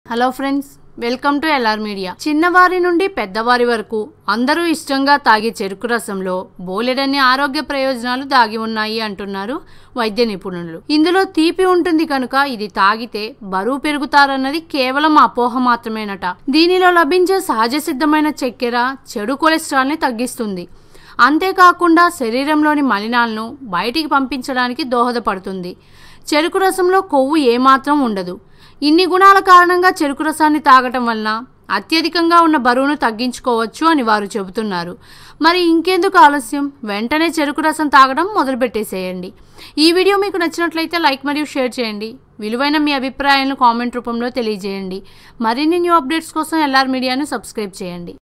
hello friends welcome to LR media చిన్నవారి నుండి పెద్దవారి వరకు అందరూ ఇష్టంగా తాగే చెరుకు రసంలో బోలెడన్ని ఆరోగ్య ప్రయోజనాలు దాగి ఉన్నాయి అంటున్నారు వైద్య నిపుణులు ఇందులో తీపి ఉంటుంది కనుక ఇది తాగితే బరువు పెరుగుతారన్నది కేవలం అపోహ మాత్రమేనట దీనిలో లభించే సహజ సిద్ధమైన చక్కెర చెడు కొలెస్ట్రాల్ని తగ్గిస్తుంది అంతేకాకుండా శరీరంలోని మలినాలను బయటికి పంపించడానికి దోహదపడుతుంది చెరుకు రసంలో కొవ్వు ఏమాత్రం ఉండదు ఇన్ని గుణాల కారణంగా చెరుకు రసాన్ని తాగటం వలన అత్యధికంగా ఉన్న బరువును తగ్గించుకోవచ్చు అని వారు చెబుతున్నారు మరి ఇంకెందుకు ఆలస్యం వెంటనే చెరుకు రసం తాగడం మొదలుపెట్టేసేయండి ఈ వీడియో మీకు నచ్చినట్లయితే లైక్ మరియు షేర్ చేయండి విలువైన మీ అభిప్రాయాలను కామెంట్ రూపంలో తెలియజేయండి మరిన్ని న్యూ అప్డేట్స్ కోసం ఎల్ఆర్ మీడియాను సబ్స్క్రైబ్ చేయండి